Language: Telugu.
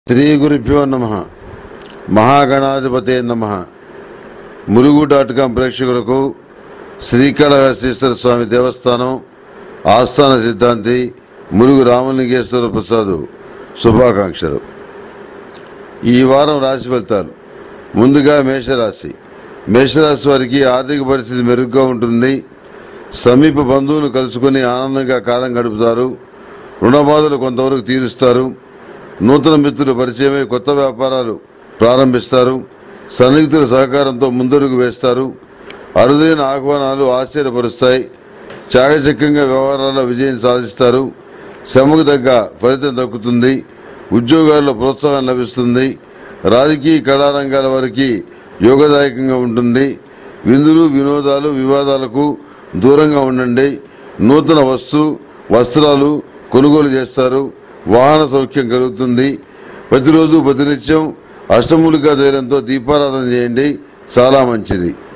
శ్రీ గురుభ్యో నమ మహాగణాధిపతే నమ ములుగు డాట్ కాం ప్రేక్షకులకు శ్రీకాళహస్తీశ్వర స్వామి దేవస్థానం ఆస్థాన సిద్ధాంతి ములుగు రామలింగేశ్వర ప్రసాద్ శుభాకాంక్షలు ఈ వారం రాశి ఫలితాలు ముందుగా మేషరాశి మేషరాశి వారికి ఆర్థిక పరిస్థితి మెరుగ్గా ఉంటుంది సమీప బంధువులు కలుసుకొని ఆనందంగా కాలం గడుపుతారు రుణబాధలు కొంతవరకు తీరుస్తారు నూతన మిత్రులు పరిచయమై కొత్త వ్యాపారాలు ప్రారంభిస్తారు సన్నిహితుల సహకారంతో ముందడుగు వేస్తారు అరుదైన ఆహ్వానాలు ఆశ్చర్యపరుస్తాయి చాకచక్యంగా వ్యవహారాల్లో విజయం సాధిస్తారు శ్రమకు తగ్గ ఫలితం దక్కుతుంది ఉద్యోగాల్లో ప్రోత్సాహం లభిస్తుంది రాజకీయ కళారంగాల వారికి యోగదాయకంగా ఉంటుంది విందులు వినోదాలు వివాదాలకు దూరంగా ఉండండి నూతన వస్తు వస్త్రాలు కొనుగోలు చేస్తారు వాహన సౌఖ్యం కలుగుతుంది ప్రతిరోజు ప్రతినిత్యం అష్టములికా ధైర్యంతో దీపారాధన చేయండి చాలా మంచిది